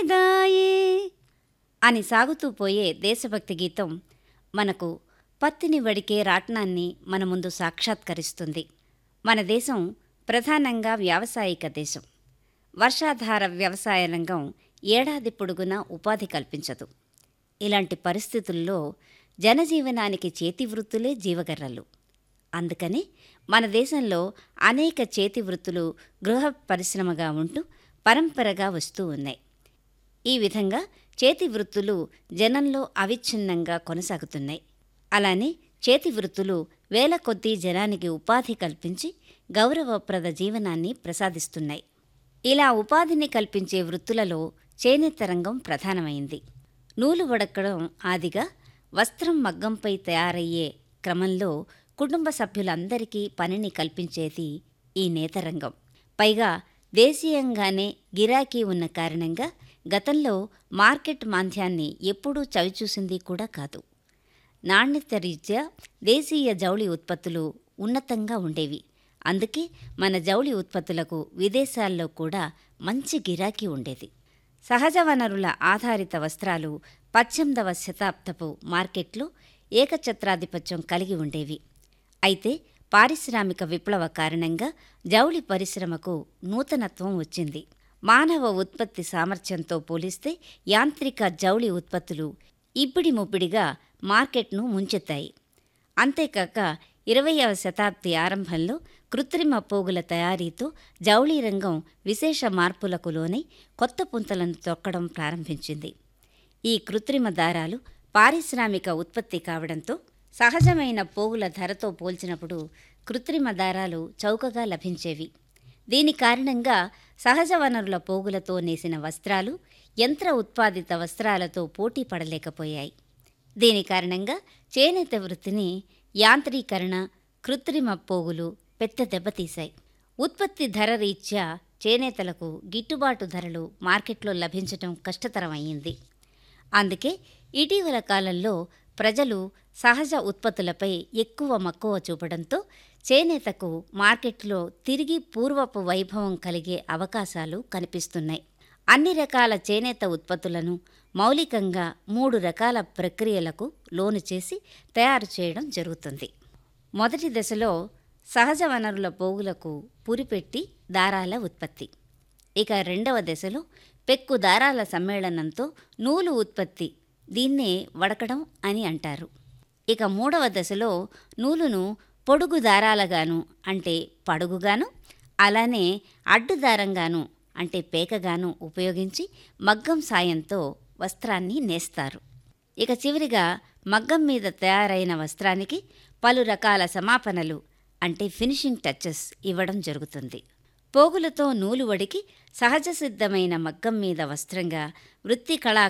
దాయే అని సాగుతూ పోయే దేశభక్తి గీతం మనకు పత్తిని వడికే రాట్నాన్ని మన ముందు సాక్షాత్కరిస్తుంది మన దేశం ప్రధానంగా వ్యావసాయిక దేశం వర్షాధార వ్యవసాయ రంగం ఏడాది పొడుగునా ఉపాధి కల్పించదు ఇలాంటి పరిస్థితుల్లో జనజీవనానికి చేతి వృత్తులే జీవగర్రలు అందుకనే మన దేశంలో అనేక చేతి వృత్తులు గృహ పరిశ్రమగా ఉంటూ పరంపరగా వస్తూ ఉన్నాయి ఈ విధంగా చేతి వృత్తులు జనంలో అవిచ్ఛిన్నంగా కొనసాగుతున్నాయి అలానే చేతి వృత్తులు వేల కొద్దీ జనానికి ఉపాధి కల్పించి గౌరవప్రద జీవనాన్ని ప్రసాదిస్తున్నాయి ఇలా ఉపాధిని కల్పించే వృత్తులలో చేనేత రంగం ప్రధానమైంది నూలు వడకడం ఆదిగా వస్త్రం మగ్గంపై తయారయ్యే క్రమంలో కుటుంబ సభ్యులందరికీ పనిని కల్పించేది ఈ నేతరంగం పైగా దేశీయంగానే గిరాకీ ఉన్న కారణంగా గతంలో మార్కెట్ మాంద్యాన్ని ఎప్పుడూ చవిచూసింది కూడా కాదు నాణ్యత రీత్యా దేశీయ జౌళి ఉత్పత్తులు ఉన్నతంగా ఉండేవి అందుకే మన జౌళి ఉత్పత్తులకు విదేశాల్లో కూడా మంచి గిరాకీ ఉండేది సహజ వనరుల ఆధారిత వస్త్రాలు పద్దెనిమిదవ శతాబ్దపు మార్కెట్లో ఏకఛత్రాధిపత్యం కలిగి ఉండేవి అయితే పారిశ్రామిక విప్లవ కారణంగా జౌళి పరిశ్రమకు నూతనత్వం వచ్చింది మానవ ఉత్పత్తి సామర్థ్యంతో పోలిస్తే యాంత్రిక జౌళి ఉత్పత్తులు ఇబ్బడి ముబ్బిడిగా మార్కెట్ను ముంచెత్తాయి అంతేకాక ఇరవయవ శతాబ్ది ఆరంభంలో కృత్రిమ పోగుల తయారీతో జౌళి రంగం విశేష మార్పులకు లోనై కొత్త పుంతలను తొక్కడం ప్రారంభించింది ఈ కృత్రిమ దారాలు పారిశ్రామిక ఉత్పత్తి కావడంతో సహజమైన పోగుల ధరతో పోల్చినప్పుడు కృత్రిమ దారాలు చౌకగా లభించేవి దీని కారణంగా సహజ వనరుల పోగులతో నేసిన వస్త్రాలు యంత్ర ఉత్పాదిత వస్త్రాలతో పోటీ పడలేకపోయాయి దీని కారణంగా చేనేత వృత్తిని యాంత్రీకరణ కృత్రిమ పోగులు పెద్ద దెబ్బతీశాయి ఉత్పత్తి ధర రీత్యా చేనేతలకు గిట్టుబాటు ధరలు మార్కెట్లో లభించటం కష్టతరం అయ్యింది అందుకే ఇటీవల కాలంలో ప్రజలు సహజ ఉత్పత్తులపై ఎక్కువ మక్కువ చూపడంతో చేనేతకు మార్కెట్లో తిరిగి పూర్వపు వైభవం కలిగే అవకాశాలు కనిపిస్తున్నాయి అన్ని రకాల చేనేత ఉత్పత్తులను మౌలికంగా మూడు రకాల ప్రక్రియలకు లోను చేసి తయారు చేయడం జరుగుతుంది మొదటి దశలో సహజ వనరుల పోగులకు పురిపెట్టి దారాల ఉత్పత్తి ఇక రెండవ దశలో పెక్కు దారాల సమ్మేళనంతో నూలు ఉత్పత్తి దీన్నే వడకడం అని అంటారు ఇక మూడవ దశలో నూలును పొడుగు దారాలగాను అంటే పడుగుగాను అలానే అడ్డు దారంగాను అంటే పేకగాను ఉపయోగించి మగ్గం సాయంతో వస్త్రాన్ని నేస్తారు ఇక చివరిగా మగ్గం మీద తయారైన వస్త్రానికి పలు రకాల సమాపనలు అంటే ఫినిషింగ్ టచెస్ ఇవ్వడం జరుగుతుంది పోగులతో నూలు వడికి సహజ సిద్ధమైన మగ్గం మీద వస్త్రంగా వృత్తి కళా